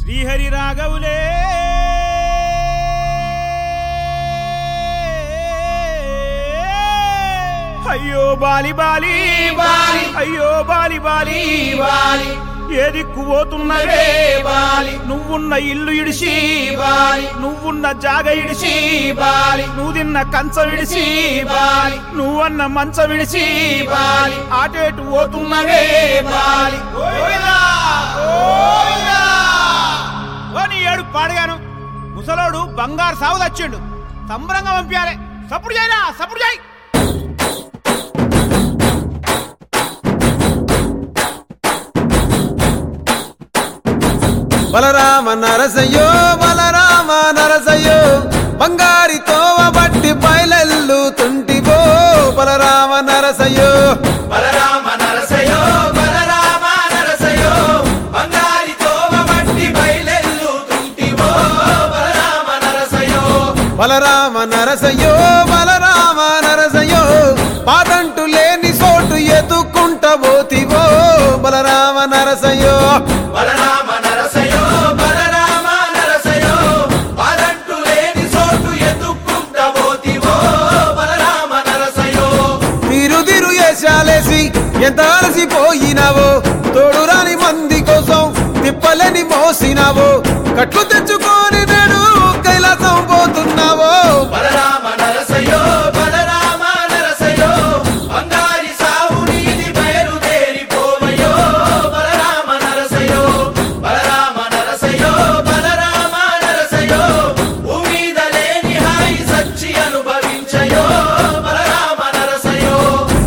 శ్రీహరి రాఘవులే అయ్యో బాలి బాలి బాలి అయ్యో బాలి బాలి బాలి ఏ దిక్కు పోతున్నవే బాలి నువ్వున్న ఇల్లు ఇడిసి బాలి నువ్వున్న జాగ ఇడిసి బాలి నువ్వు తిన్న కంచం ఇడిసి బాలి నువ్వన్న మంచం ఇడిసి బాలి ఆటేటు పోతున్నవే బాలి ఓయిలా, ఓయిలా. ఓ నీ ఏడు పాడగాను ముసలోడు బంగారు సాగు తెచ్చిండు సంబరంగా పంపించాలి సప్పుడు చేయరా సప్పుడు చేయి బలరామ నరసయ్యో బలరామ నరసయ్యో బంగారి తోవ బట్టి బయలెల్లు తుంటివో బలరామ నరసయ్యో బలరామ నరసయో బలరామ నరసయో బంగారి తోవ బట్టి బయలెల్లు తుంటివో బలరామ నరసయో బలరామ నరసయ్యో బలరామ నరసయ్యో పాదంటు లేని సోటు ఎదుకుంట పోతివో బలరామ నరసయ్యో బలరామ నరసయో బలరామ నరసయో పాదంటు లేని చోటు ఎత్తుకుంట పోతివో బలరామ నరసయో మీరు తిరు వేషాలేసి ఎంత అలసిపోయినావో తోడు రాని మంది కోసం తిప్పలని మోసినావో కట్లు తెచ్చుకొని నేడు కైలాసం పోతున్నావో బలరామ నరసయో బలరామ నరసయో బంగారి సావు నీది బయలుదేరిపోవయో బలరామ నరసయో బలరామ నరసయో బలరామ నరసయో భూమీద లేని హాయి సచ్చి అనుభవించయో బలరామ నరసయో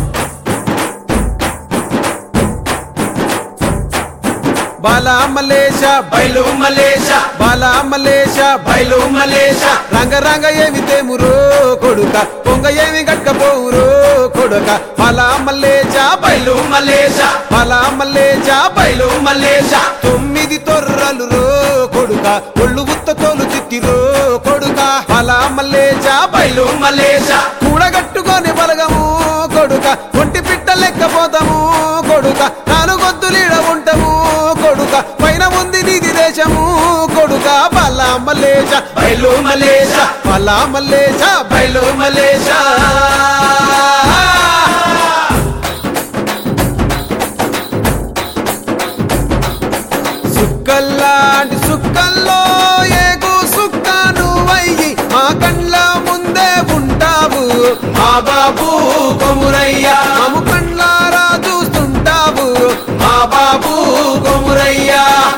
బాలా మలేష బయలు మలేష బాలా మలేష బయలు మలేష రంగ రంగ ఏమి తేమురో కొడుక పొంగ ఏమి గట్టపోవురో కొడుక బాలా మల్లేశ బయలు మలేష బాలా మల్లేశ బయలు మలేష తొమ్మిది తొర్రలు రో కొడుక ఒళ్ళు ఉత్త తోలు చిట్టిరో కొడుక బాలా మల్లేశ బయలు మలేష కూడగట్టుకొని బలగము కొడుక ఒంటి పిట్ట లెక్కపోతాము కొడుక నాలుగొద్దులీడ ఉంటాము కొడుక పైన ఉంది నీది దేశము కొడుక బలా మల్లేశ బయలు మలేష బలా మల్లేశ బయలు మలేష సుక్కల్లాంటి సుక్కల్లో ఏగు సుక్క నువ్వయ్యి మా కండ్ల ముందే ఉంటావు మా బాబు కొమురయ్య మము కండ్లారా చూస్తుంటావు మా బాబు కొమురయ్య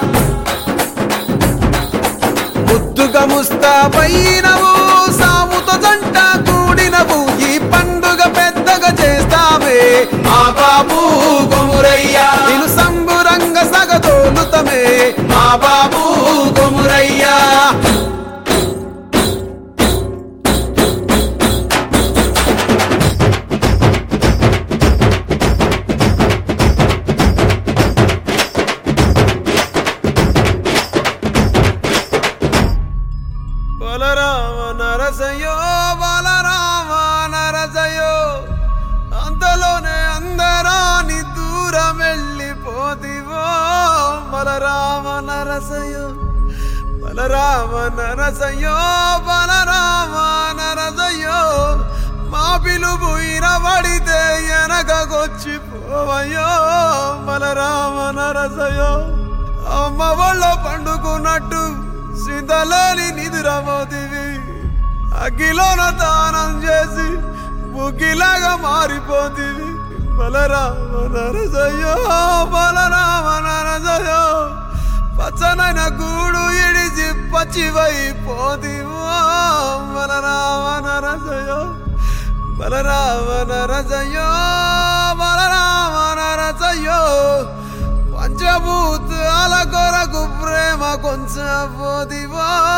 ముద్దుగా ముస్తాబైనవు సాముతో జంట కూడినవు ఈ పండుగ పెద్దగా చేస్తావే మా బాబు కొమురయ్య నేను సంబురంగ సగదోలుతమే మా బాబు కొమురయ్య బలరామ నరసయో బలరామ నరసయో అంతలోనే అందరాని దూరం వెళ్ళిపోతివో బలరామ నరసయో బలరామ నరసయో బలరామ నరసయో మా పిలుపు ఇనబడితే వెనకకొచ్చిపోవయో బలరామ నరసయో అమ్మ వాళ్ళ పండుకున్నట్టు సింతలేని నిదురమోతివి అగ్గిలోన దానం చేసి బుగ్గిలాగా మారిపోతివి బలరామ నరసయ్యో బలరామ నరసయ్యో పచ్చనైన గూడు ఇడిచి పచ్చివైపోతివో బలరామ నరసయ్యో బలరామ నరసయ్యో బలరామ నరసయ్యో పంచభూతాల కొరకు ప్రేమ కొంచెం పోదివో